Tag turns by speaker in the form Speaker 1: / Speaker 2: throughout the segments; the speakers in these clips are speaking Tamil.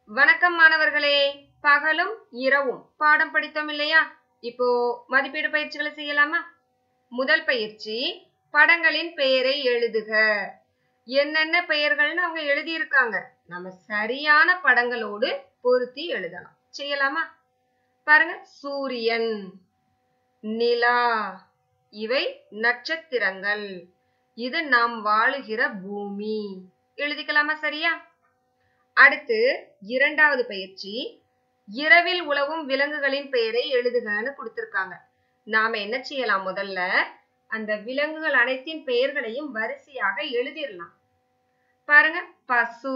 Speaker 1: வணக்கம் மாணவர்களே பகலும் இரவும் பாடம் படித்தோம் இல்லையா இப்போ மதிப்பீடு பயிற்சிகளை செய்யலாமா முதல் பயிற்சி படங்களின் பெயரை எழுதுக என்னென்ன பெயர்கள்னு அவங்க எழுதியிருக்காங்க நம்ம சரியான படங்களோடு பொருத்தி எழுதலாம் செய்யலாமா பாருங்க சூரியன் நிலா இவை நட்சத்திரங்கள் இது நாம் வாழுகிற பூமி எழுதிக்கலாமா சரியா அடுத்து இரண்டாவது பயிற்சி இரவில் உழவும் விலங்குகளின் பெயரை எழுதுகன்னு கொடுத்திருக்காங்க நாம என்ன செய்யலாம் முதல்ல அந்த விலங்குகள் அனைத்தின் பெயர்களையும் வரிசையாக எழுதிடலாம் பாருங்க பசு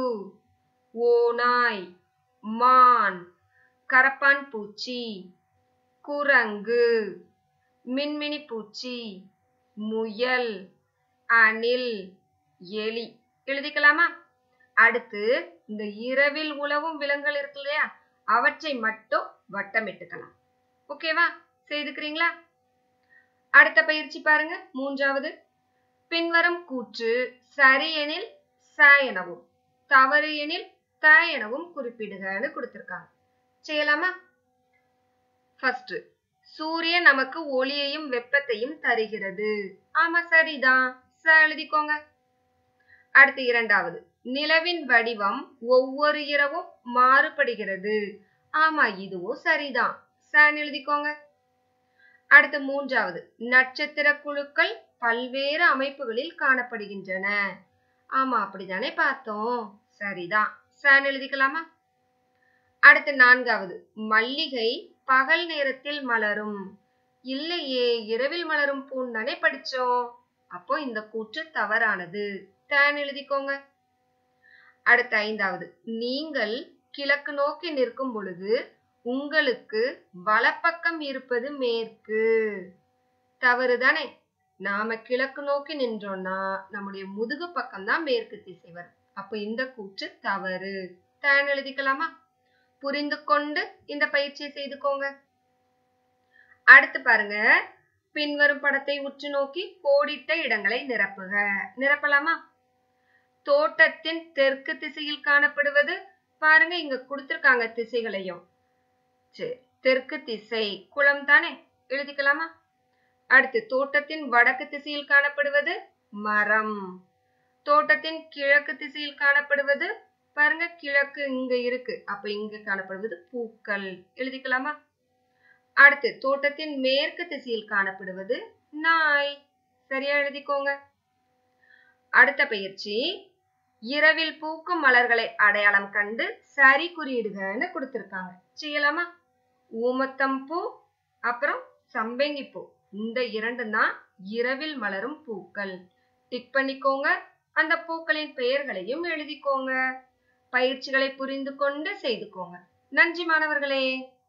Speaker 1: ஓநாய் மான் கரப்பான் பூச்சி குரங்கு மின்மினி பூச்சி முயல் அணில் எலி எழுதிக்கலாமா அடுத்து இந்த இரவில் உழவும் விலங்குகள் இருக்கு இல்லையா அவற்றை மட்டும் வட்டமிட்டுக்கலாம் ஓகேவா செய்துக்கிறீங்களா அடுத்த பயிற்சி பாருங்க மூன்றாவது பின்வரும் கூற்று சரி எனில் ச எனவும் தவறு எனில் த எனவும் குறிப்பிடுகன்னு கொடுத்திருக்காங்க செய்யலாமா ஃபர்ஸ்ட் சூரியன் நமக்கு ஒளியையும் வெப்பத்தையும் தருகிறது ஆமா சரிதான் ச எழுதிக்கோங்க அடுத்து இரண்டாவது நிலவின் வடிவம் ஒவ்வொரு இரவும் மாறுபடுகிறது ஆமா இதுவும் சரிதான் சான் எழுதிக்கோங்க அடுத்து மூன்றாவது நட்சத்திர குழுக்கள் பல்வேறு அமைப்புகளில் காணப்படுகின்றன ஆமா அப்படிதானே பார்த்தோம் சரிதான் சான் எழுதிக்கலாமா அடுத்து நான்காவது மல்லிகை பகல் நேரத்தில் மலரும் இல்லையே இரவில் மலரும் பூன் தானே படிச்சோம் அப்போ இந்த கூற்று தவறானது தேன் எழுதிக்கோங்க அடுத்த ஐந்தாவது நீங்கள் கிழக்கு நோக்கி நிற்கும் பொழுது உங்களுக்கு வலப்பக்கம் இருப்பது மேற்கு தவறு தானே நாம கிழக்கு நோக்கி நின்றோம்னா நம்முடைய முதுகு பக்கம் தான் மேற்கு திசை வரும் அப்ப இந்த கூற்று தவறு தேன் எழுதிக்கலாமா புரிந்து கொண்டு இந்த பயிற்சியை செய்துக்கோங்க அடுத்து பாருங்க பின்வரும் படத்தை உற்று நோக்கி கோடிட்ட இடங்களை நிரப்புக நிரப்பலாமா தோட்டத்தின் தெற்கு திசையில் காணப்படுவது பாருங்க இங்க கொடுத்திருக்காங்க திசைகளையும் சரி தெற்கு திசை குளம் தானே எழுதிக்கலாமா அடுத்து தோட்டத்தின் வடக்கு திசையில் காணப்படுவது மரம் தோட்டத்தின் கிழக்கு திசையில் காணப்படுவது பாருங்க கிழக்கு இங்க இருக்கு அப்ப இங்க காணப்படுவது பூக்கள் எழுதிக்கலாமா அடுத்து தோட்டத்தின் மேற்கு திசையில் காணப்படுவது நாய் சரியா எழுதிக்கோங்க அடுத்த பயிற்சி இரவில் பூக்கும் மலர்களை அடையாளம் கண்டு சரி குறியிடுகன்னு கொடுத்திருக்காங்க செய்யலாமா ஊமத்தம் பூ அப்புறம் சம்பங்கி பூ இந்த இரண்டு தான் இரவில் மலரும் பூக்கள் டிக் பண்ணிக்கோங்க அந்த பூக்களின் பெயர்களையும் எழுதிக்கோங்க பயிற்சிகளை புரிந்து கொண்டு செய்துக்கோங்க நன்றி மாணவர்களே